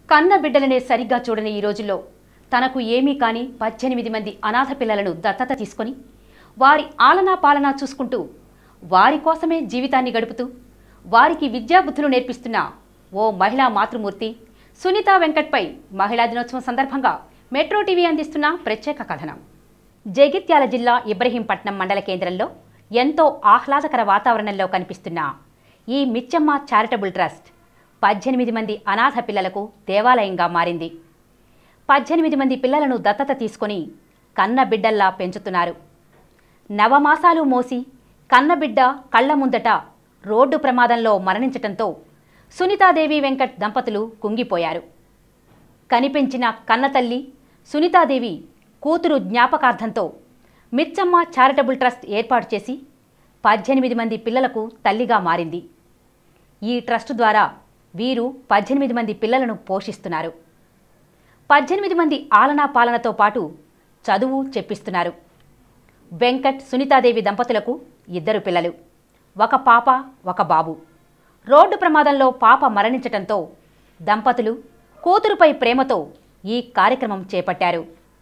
కన్న బిడ్డలనే సరిగ్గా చూడని ఈ రోజుల్లో తనకు ఏమీ కాని పద్దెనిమిది మంది అనాథ పిల్లలను దత్తత తీసుకొని వారి ఆలనా పాలనా చూసుకుంటూ వారి కోసమే జీవితాన్ని గడుపుతూ వారికి విద్యాబుద్ధులు నేర్పిస్తున్న ఓ మహిళా మాతృమూర్తి సునీత వెంకట్పై మహిళా దినోత్సవం సందర్భంగా మెట్రో టీవీ అందిస్తున్న ప్రత్యేక కథనం జగిత్యాల జిల్లా ఇబ్రహీంపట్నం మండల కేంద్రంలో ఎంతో ఆహ్లాదకర వాతావరణంలో కనిపిస్తున్న ఈ మిచ్చమ్మ చారిటబుల్ ట్రస్ట్ పద్దెనిమిది మంది అనాథ పిల్లలకు దేవాలయంగా మారింది పద్దెనిమిది మంది పిల్లలను దత్తత తీసుకొని కన్న బిడ్డల్లా పెంచుతున్నారు నవమాసాలు మోసి కన్నబిడ్డ కళ్ళ ముందట రోడ్డు ప్రమాదంలో మరణించటంతో సునీతాదేవి వెంకట్ దంపతులు కుంగిపోయారు కనిపెంచిన కన్నతల్లి సునీతాదేవి కూతురు జ్ఞాపకార్థంతో మిచ్చమ్మ చారిటబుల్ ట్రస్ట్ ఏర్పాటు చేసి పద్దెనిమిది మంది పిల్లలకు తల్లిగా మారింది ఈ ట్రస్ట్ ద్వారా వీరు పద్దెనిమిది మంది పిల్లలను పోషిస్తున్నారు పద్దెనిమిది మంది ఆలనా పాలనతో పాటు చదువు చెప్పిస్తున్నారు వెంకట్ సునీతాదేవి దంపతులకు ఇద్దరు పిల్లలు ఒక పాప ఒక బాబు రోడ్డు ప్రమాదంలో పాప మరణించటంతో దంపతులు కూతురుపై ప్రేమతో ఈ కార్యక్రమం చేపట్టారు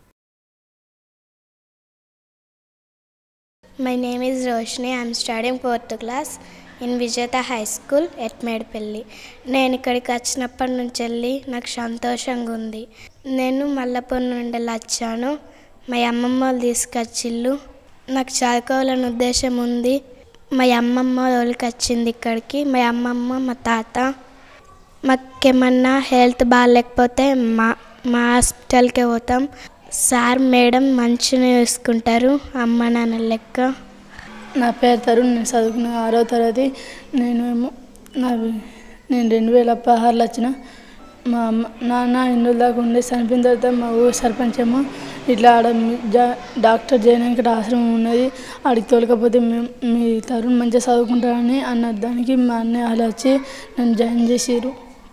My name is Roshni. I am studying fourth class in Vijeta High School at Medapalli నేను ఇక్కడికి వచ్చినప్పటి నుంచి వెళ్ళి నాకు సంతోషంగా ఉంది నేను మల్లపూర్ నుండి వచ్చాను మా అమ్మమ్మ వాళ్ళు తీసుకొచ్చిళ్ళు నాకు చదువుకోవాలని ఉద్దేశం ఉంది మా అమ్మమ్మ వాళ్ళకి వచ్చింది ఇక్కడికి మా అమ్మమ్మ మా తాత మాకేమన్నా హెల్త్ బాగాలేకపోతే మా మా హాస్పిటల్కే పోతాం సార్ మేడం మంచిగా చూసుకుంటారు అమ్మ నాన్న లెక్క నా పేరు తరుణ్ నేను చదువుకున్న ఆరో తరగతి నేను ఏమో నా నేను రెండు వేల పదహారులో వచ్చిన మా అమ్మ నాన్న ఎన్నో దాకా ఉండే చనిపోయిన తర్వాత మా ఊరు సర్పంచ్ ఏమో ఇట్లా ఆడ మీ- జా- డాక్టర్ జయనాయక ఆశ్రమం ఉన్నది ఆడికి తోలకపోతే మేము మీ తరుణ్ మంచిగా చదువుకుంటారని అన్న దానికి మా అన్నయ్య వాళ్ళు వచ్చి నన్ను జాయిన్ చేసారు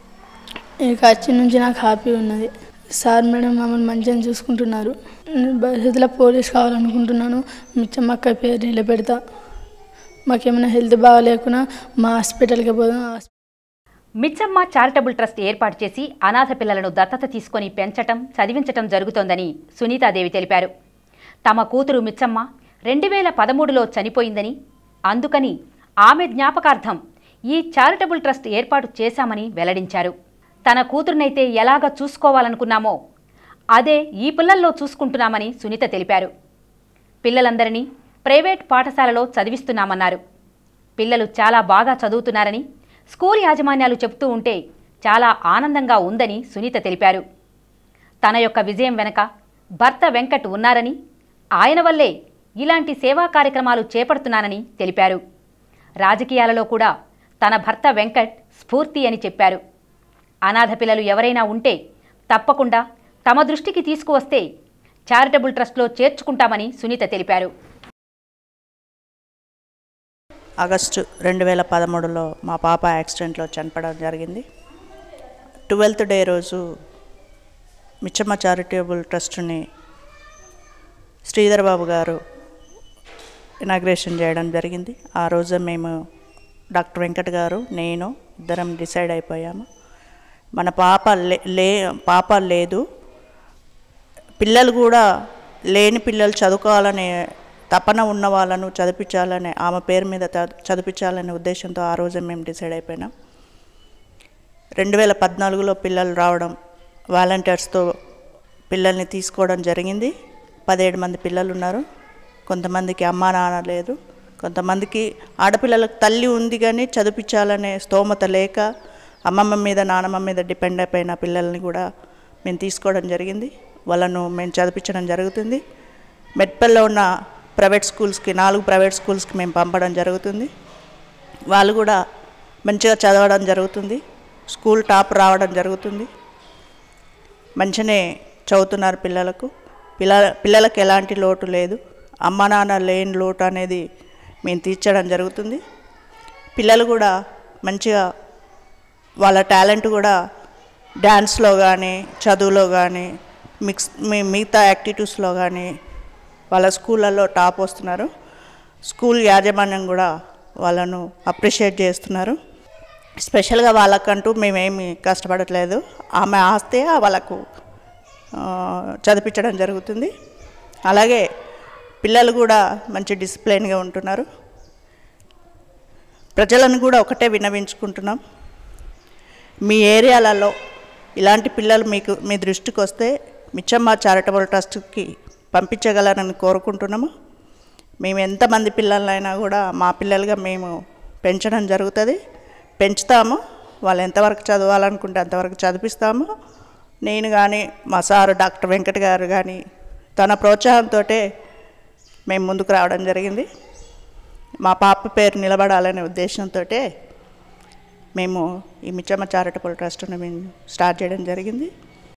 ఇక వచ్చి నుంచి నాకు హ్యాపీ ఉన్నది సార్ మేడం మమ్మల్ని మంచిగా చూసుకుంటున్నారు నేను భవిష్యత్తులో పోలీస్ కావాలనుకుంటున్నాను మిచ్చమ్మక్క పేరు నిలబెడతా మాకేమైనా హెల్త్ బాగాలేకున్నా మా హాస్పిటల్కి పోదాం హాస్- మిచ్చమ్మ చారిటబుల్ ట్రస్ట్ ఏర్పాటు చేసి అనాథ పిల్లలను దత్తత తీసుకొని పెంచటం చదివించటం జరుగుతోందని సునీతాదేవి తెలిపారు తమ కూతురు మిచ్చమ్మ రెండు వేల పదమూడులో చనిపోయిందని అందుకని ఆమె జ్ఞాపకార్థం ఈ చారిటబుల్ ట్రస్ట్ ఏర్పాటు చేశామని వెల్లడించారు తన కూతురునైతే ఎలాగ చూసుకోవాలనుకున్నామో అదే ఈ పిల్లల్లో చూసుకుంటున్నామని సునీత తెలిపారు పిల్లలందరినీ ప్రైవేట్ పాఠశాలలో చదివిస్తున్నామన్నారు పిల్లలు చాలా బాగా చదువుతున్నారని స్కూల్ యాజమాన్యాలు చెబుతూ ఉంటే చాలా ఆనందంగా ఉందని సునీత తెలిపారు తన యొక్క విజయం వెనక భర్త వెంకట్ ఉన్నారని ఆయన వల్లే ఇలాంటి సేవా కార్యక్రమాలు చేపడుతున్నానని తెలిపారు రాజకీయాలలో కూడా తన భర్త వెంకట్ స్ఫూర్తి అని చెప్పారు అనాథ పిల్లలు ఎవరైనా ఉంటే తప్పకుండా తమ దృష్టికి తీసుకువస్తే చారిటబుల్ ట్రస్ట్లో చేర్చుకుంటామని సునీత తెలిపారు ఆగస్టు రెండు వేల పదమూడులో మా పాప యాక్సిడెంట్లో చనిపోవడం జరిగింది ట్వెల్త్ డే రోజు మిచ్చమ్మ చారిటబుల్ ట్రస్ట్ని శ్రీధర్ బాబు గారు ఇనాగ్రేషన్ చేయడం జరిగింది ఆ రోజు మేము డాక్టర్ వెంకట్ గారు నేను ఇద్దరం డిసైడ్ అయిపోయాము మన పాప లే లే పాప లేదు పిల్లలు కూడా లేని పిల్లలు చదువుకోవాలనే తపన ఉన్న వాళ్ళను చదివించాలనే ఆమె పేరు మీద చ- చదివించాలనే ఉద్దేశంతో ఆ రోజే మేము డిసైడ్ అయిపోయినాం రెండు వేల పద్నాలుగులో పిల్లలు రావడం వాలంటీర్స్తో పిల్లల్ని తీసుకోవడం జరిగింది పదిహేడు మంది పిల్లలు ఉన్నారు కొంతమందికి అమ్మా నాన్న లేదు కొంతమందికి ఆడపిల్లలకు తల్లి ఉంది కానీ చదివించాలనే స్తోమత లేక అమ్మమ్మ మీద నానమ్మ మీద డిపెండ్ అయిపోయిన పిల్లల్ని కూడా మేము తీసుకోవడం జరిగింది వాళ్ళను మేము చదివించడం జరుగుతుంది మెట్పల్లో ఉన్న ప్రైవేట్ స్కూల్స్కి నాలుగు ప్రైవేట్ స్కూల్స్కి మేము పంపడం జరుగుతుంది వాళ్ళు కూడా మంచిగా చదవడం జరుగుతుంది స్కూల్ టాప్ రావడం జరుగుతుంది మంచిగానే చదువుతున్నారు పిల్లలకు పిల్ల పిల్లలకు ఎలాంటి లోటు లేదు అమ్మ నాన్న లేని లోటు అనేది మేము తీర్చడం జరుగుతుంది పిల్లలు కూడా మంచిగా వాళ్ళ టాలెంట్ కూడా డ్యాన్స్లో కానీ చదువులో కానీ మిక్స్ మీ- మిగతా యాక్టివిటీస్లో కానీ వాళ్ళ స్కూళ్ళల్లో టాప్ వస్తున్నారు స్కూల్ యాజమాన్యం కూడా వాళ్ళను అప్రిషియేట్ చేస్తున్నారు స్పెషల్గా వాళ్ళకంటూ మేమేమి కష్టపడట్లేదు ఆమె ఆస్తే వాళ్ళకు ఆ, చదివించడం జరుగుతుంది అలాగే పిల్లలు కూడా మంచి డిసిప్లైన్గా ఉంటున్నారు ప్రజలను కూడా ఒకటే విన్నవించుకుంటున్నాం మీ ఏరియాలలో ఇలాంటి పిల్లలు మీకు మీ దృష్టికి వస్తే మిచ్చమ్మ చారిటబుల్ ట్రస్ట్కి పంపించగలరని కోరుకుంటున్నాము మేము ఎంతమంది పిల్లలైనా కూడా మా పిల్లలుగా మేము పెంచడం జరుగుతుంది పెంచుతాము వాళ్ళు ఎంతవరకు చదవాలనుకుంటే అంతవరకు చదివిస్తాము నేను కానీ మా సారు డాక్టర్ వెంకట్ గారు కానీ తన ప్రోత్సాహంతో మేము ముందుకు రావడం జరిగింది మా పాప పేరు నిలబడాలనే ఉద్దేశంతో మేము ఈ మిచ్చమ్మ చారిటబుల్ ట్రస్ట్ని మేము స్టార్ట్ చేయడం జరిగింది